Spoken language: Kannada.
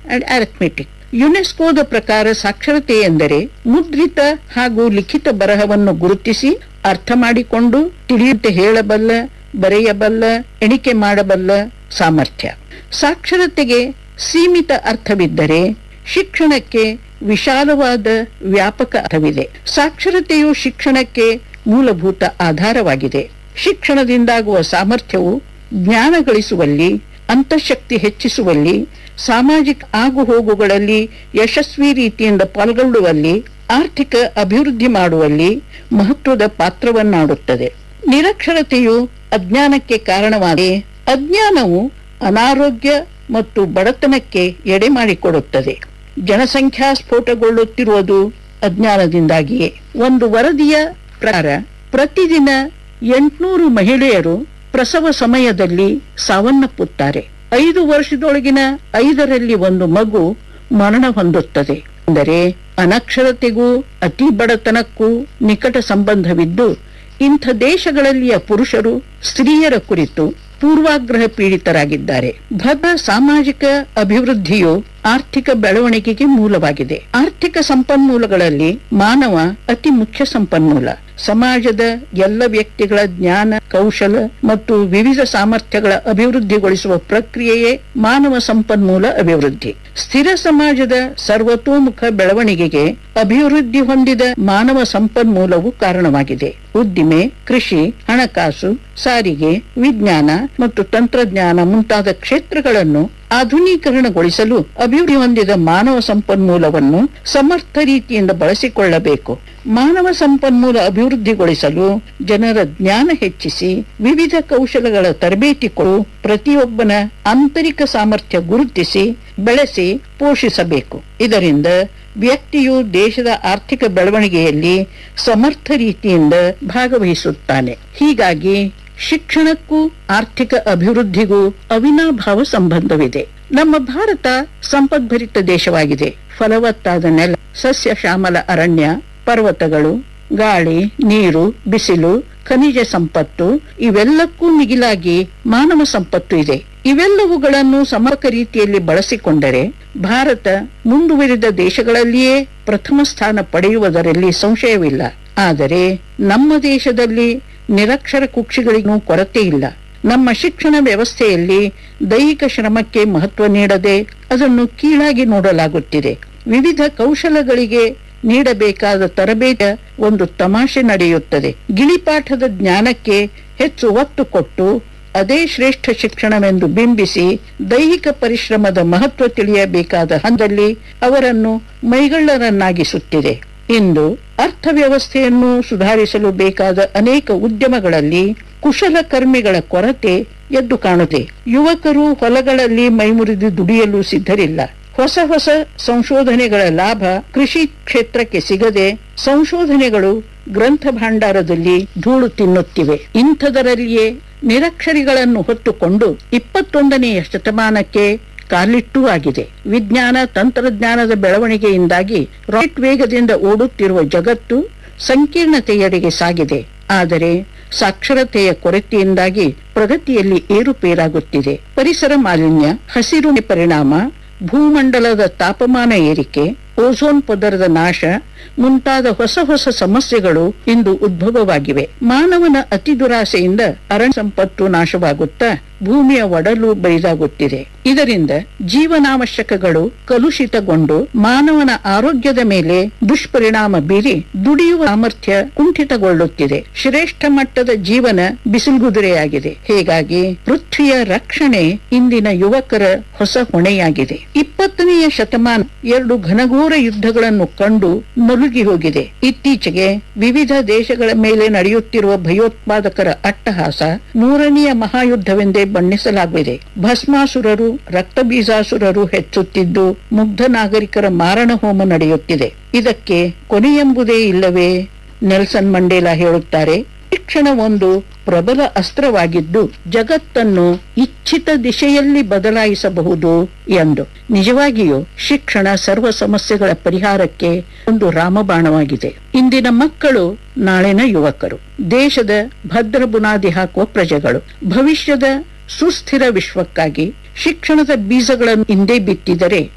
ಅಂಡ್ ಅರಿಥಮೆಟಿಕ್ ಯುನೆಸ್ಕೋದ ಪ್ರಕಾರ ಸಾಕ್ಷರತೆ ಎಂದರೆ ಮುದ್ರಿತ ಹಾಗೂ ಲಿಖಿತ ಬರಹವನ್ನು ಗುರುತಿಸಿ ಅರ್ಥ ಮಾಡಿಕೊಂಡು ತಿಳಿಯುತ್ತೆ ಹೇಳಬಲ್ಲ ಬರೆಯಬಲ್ಲ ಎಣಿಕೆ ಮಾಡಬಲ್ಲ ಸಾಮರ್ಥ್ಯ ಸಾಕ್ಷರತೆಗೆ ಸೀಮಿತ ಅರ್ಥವಿದ್ದರೆ ಶಿಕ್ಷಣಕ್ಕೆ ವಿಶಾಲವಾದ ವ್ಯಾಪಕ ಅರ್ಥವಿದೆ ಸಾಕ್ಷರತೆಯು ಶಿಕ್ಷಣಕ್ಕೆ ಮೂಲಭೂತ ಆಧಾರವಾಗಿದೆ ಶಿಕ್ಷಣದಿಂದಾಗುವ ಸಾಮರ್ಥ್ಯವು ಜ್ಞಾನ ಗಳಿಸುವಲ್ಲಿ ಅಂತಃಶಕ್ತಿ ಹೆಚ್ಚಿಸುವಲ್ಲಿ ಸಾಮಾಜಿಕ ಆಗುಹೋಗುಗಳಲ್ಲಿ ಯಶಸ್ವಿ ರೀತಿಯಿಂದ ಪಾಲ್ಗೊಳ್ಳುವಲ್ಲಿ ಆರ್ಥಿಕ ಅಭಿವೃದ್ಧಿ ಮಾಡುವಲ್ಲಿ ಮಹತ್ವದ ಪಾತ್ರವನ್ನಾಡುತ್ತದೆ ನಿರಕ್ಷರತೆಯು ಅಜ್ಞಾನಕ್ಕೆ ಕಾರಣವಾಗಿ ಅಜ್ಞಾನವು ಅನಾರೋಗ್ಯ ಮತ್ತು ಬಡತನಕ್ಕೆ ಎಡೆ ಮಾಡಿಕೊಡುತ್ತದೆ ಜನಸಂಖ್ಯಾ ಸ್ಫೋಟಗೊಳ್ಳುತ್ತಿರುವುದು ಅಜ್ಞಾನದಿಂದಾಗಿಯೇ ಒಂದು ವರದಿಯ ಪ್ರಕಾರ ಪ್ರತಿದಿನ ಎಂಟುನೂರು ಮಹಿಳೆಯರು ಪ್ರಸವ ಸಮಯದಲ್ಲಿ ಸಾವನ್ನಪ್ಪುತ್ತಾರೆ ಐದು ವರ್ಷದೊಳಗಿನ ಐದರಲ್ಲಿ ಒಂದು ಮಗು ಮರಣ ಹೊಂದುತ್ತದೆ ಅಂದರೆ ಅನಕ್ಷರತೆಗೂ ಅತಿ ಬಡತನಕ್ಕೂ ನಿಕಟ ಸಂಬಂಧವಿದ್ದು ಇಂಥ ದೇಶಗಳಲ್ಲಿಯ ಪುರುಷರು ಸ್ತ್ರೀಯರ ಕುರಿತು ಪೂರ್ವಾಗ್ರಹ ಪೀಡಿತರಾಗಿದ್ದಾರೆ ಭದ್ರ ಸಾಮಾಜಿಕ ಅಭಿವೃದ್ಧಿಯು ಆರ್ಥಿಕ ಬೆಳವಣಿಗೆಗೆ ಮೂಲವಾಗಿದೆ ಆರ್ಥಿಕ ಸಂಪನ್ಮೂಲಗಳಲ್ಲಿ ಮಾನವ ಅತಿ ಮುಖ್ಯ ಸಂಪನ್ಮೂಲ ಸಮಾಜದ ಎಲ್ಲ ವ್ಯಕ್ತಿಗಳ ಜ್ಞಾನ ಕೌಶಲ ಮತ್ತು ವಿವಿಧ ಸಾಮರ್ಥ್ಯಗಳ ಅಭಿವೃದ್ಧಿಗೊಳಿಸುವ ಪ್ರಕ್ರಿಯೆಯೇ ಮಾನವ ಸಂಪನ್ಮೂಲ ಅಭಿವೃದ್ಧಿ ಸ್ಥಿರ ಸಮಾಜದ ಸರ್ವತೋಮುಖ ಬೆಳವಣಿಗೆಗೆ ಅಭಿವೃದ್ಧಿ ಹೊಂದಿದ ಮಾನವ ಸಂಪನ್ಮೂಲವು ಕಾರಣವಾಗಿದೆ ಉದ್ದಿಮೆ ಕೃಷಿ ಹಣಕಾಸು ಸಾರಿಗೆ ವಿಜ್ಞಾನ ಮತ್ತು ತಂತ್ರಜ್ಞಾನ ಮುಂತಾದ ಕ್ಷೇತ್ರಗಳನ್ನು ಆಧುನೀಕರಣಗೊಳಿಸಲು ಅಭಿವೃದ್ಧಿ ಹೊಂದಿದ ಮಾನವ ಸಂಪನ್ಮೂಲವನ್ನು ಸಮರ್ಥ ರೀತಿಯಿಂದ ಬಳಸಿಕೊಳ್ಳಬೇಕು ಮಾನವ ಸಂಪನ್ಮೂಲ ಅಭಿವೃದ್ಧಿಗೊಳಿಸಲು ಜನರ ಜ್ಞಾನ ಹೆಚ್ಚಿಸಿ ವಿವಿಧ ಕೌಶಲಗಳ ತರಬೇತಿ ಕೊಡು ಪ್ರತಿಯೊಬ್ಬನ ಆಂತರಿಕ ಸಾಮರ್ಥ್ಯ ಗುರುತಿಸಿ ಬೆಳೆಸಿ ಪೋಷಿಸಬೇಕು ಇದರಿಂದ ವ್ಯಕ್ತಿಯು ದೇಶದ ಆರ್ಥಿಕ ಬೆಳವಣಿಗೆಯಲ್ಲಿ ಸಮರ್ಥ ರೀತಿಯಿಂದ ಭಾಗವಹಿಸುತ್ತಾನೆ ಹೀಗಾಗಿ ಶಿಕ್ಷಣಕ್ಕೂ ಆರ್ಥಿಕ ಅಭಿವೃದ್ಧಿಗೂ ಅವಿನಾಭಾವ ಸಂಬಂಧವಿದೆ ನಮ್ಮ ಭಾರತ ಸಂಪದ್ಭರಿತ ದೇಶವಾಗಿದೆ ಫಲವತ್ತಾದ ನೆಲ ಸಸ್ಯ ಶ್ಯಾಮಲ ಅರಣ್ಯ ಪರ್ವತಗಳು ಗಾಳಿ ನೀರು ಬಿಸಿಲು ಖನಿಜ ಸಂಪತ್ತು ಇವೆಲ್ಲಕ್ಕೂ ಮಿಗಿಲಾಗಿ ಮಾನವ ಸಂಪತ್ತು ಇದೆ ಇವೆಲ್ಲವುಗಳನ್ನು ಸಮರ್ಪಕ ರೀತಿಯಲ್ಲಿ ಬಳಸಿಕೊಂಡರೆ ಭಾರತ ಮುಂದುವರಿದ ದೇಶಗಳಲ್ಲಿಯೇ ಪ್ರಥಮ ಸ್ಥಾನ ಪಡೆಯುವುದರಲ್ಲಿ ಸಂಶಯವಿಲ್ಲ ಆದರೆ ನಮ್ಮ ದೇಶದಲ್ಲಿ ನಿರಕ್ಷರ ಕುಕ್ಷಿಗಳಿಗೂ ಕೊರತೆ ಇಲ್ಲ ನಮ್ಮ ಶಿಕ್ಷಣ ವ್ಯವಸ್ಥೆಯಲ್ಲಿ ದೈಹಿಕ ಶ್ರಮಕ್ಕೆ ಮಹತ್ವ ನೀಡದೆ ಅದನ್ನು ಕೀಳಾಗಿ ನೋಡಲಾಗುತ್ತಿದೆ ವಿವಿಧ ಕೌಶಲಗಳಿಗೆ ನೀಡಬೇಕಾದ ತರಬೇತಿಯ ಒಂದು ತಮಾಷೆ ನಡೆಯುತ್ತದೆ ಗಿಳಿಪಾಠದ ಜ್ಞಾನಕ್ಕೆ ಹೆಚ್ಚು ಒತ್ತು ಕೊಟ್ಟು ಅದೇ ಶ್ರೇಷ್ಠ ಶಿಕ್ಷಣವೆಂದು ಬಿಂಬಿಸಿ ದೈಹಿಕ ಪರಿಶ್ರಮದ ಮಹತ್ವ ತಿಳಿಯಬೇಕಾದ ಹಂತದಲ್ಲಿ ಅವರನ್ನು ಮೈಗಳ್ಳರನ್ನಾಗಿಸುತ್ತಿದೆ ಇಂದು ಅರ್ಥವ್ಯವಸ್ಥೆಯನ್ನು ಸುಧಾರಿಸಲು ಬೇಕಾದ ಅನೇಕ ಉದ್ಯಮಗಳಲ್ಲಿ ಕುಶಲಕರ್ಮಿಗಳ ಕೊರತೆ ಎದ್ದು ಕಾಣುತ್ತೆ ಯುವಕರು ಹೊಲಗಳಲ್ಲಿ ಮೈಮುರಿದು ದುಡಿಯಲು ಸಿದ್ಧರಿಲ್ಲ ಹೊಸ ಹೊಸ ಸಂಶೋಧನೆಗಳ ಲಾಭ ಕೃಷಿ ಕ್ಷೇತ್ರಕ್ಕೆ ಸಿಗದೆ ಸಂಶೋಧನೆಗಳು ಗ್ರಂಥ ಭಾಂಡಾರದಲ್ಲಿ ಧೂಳು ತಿನ್ನುತ್ತಿವೆ ಇಂಥದರಲ್ಲಿಯೇ ನಿರಕ್ಷರಿಗಳನ್ನು ಹೊತ್ತುಕೊಂಡು ಇಪ್ಪತ್ತೊಂದನೆಯ ಶತಮಾನಕ್ಕೆ ಕಾಲಿಟ್ಟೂ ಆಗಿದೆ ವಿಜ್ಞಾನ ತಂತ್ರಜ್ಞಾನದ ಬೆಳವಣಿಗೆಯಿಂದಾಗಿ ರಾಕೆಟ್ ವೇಗದಿಂದ ಓಡುತ್ತಿರುವ ಜಗತ್ತು ಸಂಕೀರ್ಣತೆಯೆಡೆಗೆ ಸಾಗಿದೆ ಆದರೆ ಸಾಕ್ಷರತೆಯ ಕೊರತೆಯಿಂದಾಗಿ ಪ್ರಗತಿಯಲ್ಲಿ ಏರುಪೇರಾಗುತ್ತಿದೆ ಪರಿಸರ ಮಾಲಿನ್ಯ ಹಸಿರು ಪರಿಣಾಮ ಭೂಮಂಡಲದ ತಾಪಮಾನ ಏರಿಕೆ ಓಝೋನ್ ಪದರದ ನಾಶ ಮುಂತಾದ ಹೊಸ ಹೊಸ ಸಮಸ್ಯೆಗಳು ಇಂದು ಉದ್ಭವವಾಗಿವೆ ಮಾನವನ ಅತಿ ದುರಾಸೆಯಿಂದ ಅರಣ್ಯ ಸಂಪತ್ತು ನಾಶವಾಗುತ್ತಾ ಭೂಮಿಯ ಒಡಲು ಬೈದಾಗುತ್ತಿದೆ ಇದರಿಂದ ಜೀವನಾವಶ್ಯಕಗಳು ಕಲುಷಿತಗೊಂಡು ಮಾನವನ ಆರೋಗ್ಯದ ಮೇಲೆ ದುಷ್ಪರಿಣಾಮ ಬೀರಿ ದುಡಿಯುವ ಸಾಮರ್ಥ್ಯ ಕುಂಠಿತಗೊಳ್ಳುತ್ತಿದೆ ಶ್ರೇಷ್ಠ ಮಟ್ಟದ ಜೀವನ ಬಿಸಿಲುಗುದುರೆಯಾಗಿದೆ ಹೀಗಾಗಿ ಪೃಥ್ವಿಯ ರಕ್ಷಣೆ ಇಂದಿನ ಯುವಕರ ಹೊಸ ಹೊಣೆಯಾಗಿದೆ ಇಪ್ಪತ್ತನೆಯ ಶತಮಾನ ಎರಡು ಘನಘೋರ ಯುದ್ಧಗಳನ್ನು ಕಂಡು ನಲುಗಿ ಹೋಗಿದೆ ಇತ್ತೀಚೆಗೆ ವಿವಿಧ ದೇಶಗಳ ಮೇಲೆ ನಡೆಯುತ್ತಿರುವ ಭಯೋತ್ಪಾದಕರ ಅಟ್ಟಹಾಸ ಮೂರನೆಯ ಮಹಾಯುದ್ಧವೆಂದೇ ಬಣ್ಣಿಸಲಾಗಿದೆ ಭಸ್ಮಾಸುರರು ರಕ್ತ ಬೀಜಾಸುರರು ಹೆಚ್ಚುತ್ತಿದ್ದು ಮುಗ್ಧ ನಾಗರಿಕರ ಮಾರಣ ಹೋಮ ನಡೆಯುತ್ತಿದೆ ಇದಕ್ಕೆ ಕೊನೆಯೆಂಬುದೇ ಇಲ್ಲವೇ ನೆಲ್ಸನ್ ಮಂಡೇಲಾ ಹೇಳುತ್ತಾರೆ ಶಿಕ್ಷಣ ಒಂದು ಪ್ರಬಲ ಅಸ್ತ್ರವಾಗಿದ್ದು ಜಗತ್ತನ್ನು ಇಚ್ಛಿತ ದಿಶೆಯಲ್ಲಿ ಬದಲಾಯಿಸಬಹುದು ಎಂದು ನಿಜವಾಗಿಯೂ ಶಿಕ್ಷಣ ಸರ್ವ ಸಮಸ್ಯೆಗಳ ಪರಿಹಾರಕ್ಕೆ ಒಂದು ರಾಮಬಾಣವಾಗಿದೆ ಇಂದಿನ ಮಕ್ಕಳು ನಾಳಿನ ಯುವಕರು ದೇಶದ ಭದ್ರ ಬುನಾದಿ ಹಾಕುವ ಪ್ರಜೆಗಳು ಭವಿಷ್ಯದ ಸುಸ್ಥಿರ ವಿಶ್ವಕ್ಕಾಗಿ ಶಿಕ್ಷಣದ ಬೀಜಗಳನ್ನು ಹಿಂದೆ ಬಿತ್ತಿದರೆ